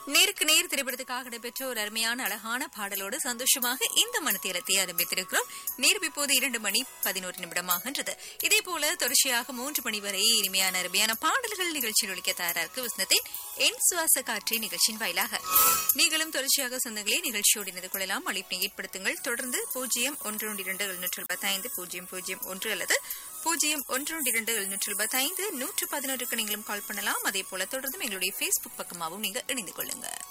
நேருக்கு நேர் திரைப்படத்துக்காக நடைபெற்ற ஒரு அருமையான அழகான பாடலோடு சந்தோஷமாக இந்த மனத்தியலத்தை ஆரம்பித்திருக்கிறோம் நேரம் இப்போது இரண்டு மணி பதினோரு நிமிடமாகின்றது இதே போல தொடர்ச்சியாக மூன்று மணி வரை இனிமையான அருமையான பாடல்கள் நிகழ்ச்சியில் ஒழிக்க தயாரா இருக்கு விஸ்னத்தின் என் சுவாச காற்றை நிகழ்ச்சியின் வாயிலாக நீங்களும் தொடர்ச்சியாக சொந்தங்களே நிகழ்ச்சியோடு இணைந்து கொள்ளலாம் அழைப்பினை ஏற்படுத்துங்கள் தொடர்ந்து பூஜ்ஜியம் ஒன்று ஒன்று இரண்டு எழுநூற்று பத்தைந்து பூஜ்ஜியம் பூஜ்ஜியம் ஒன்று அல்லது பூஜ்ஜியம் ஒன்று ஒன்று இரண்டு எழுநூற்று பத்தைந்து நூற்று பதினொன்றுக்கு நீங்களும் கால் பண்ணலாம் அதே போல தொடர்ந்தும் எங்களுடைய ஃபேஸ்புக் பக்கமாகவும் நீங்க இணைந்து கொள்ளுங்க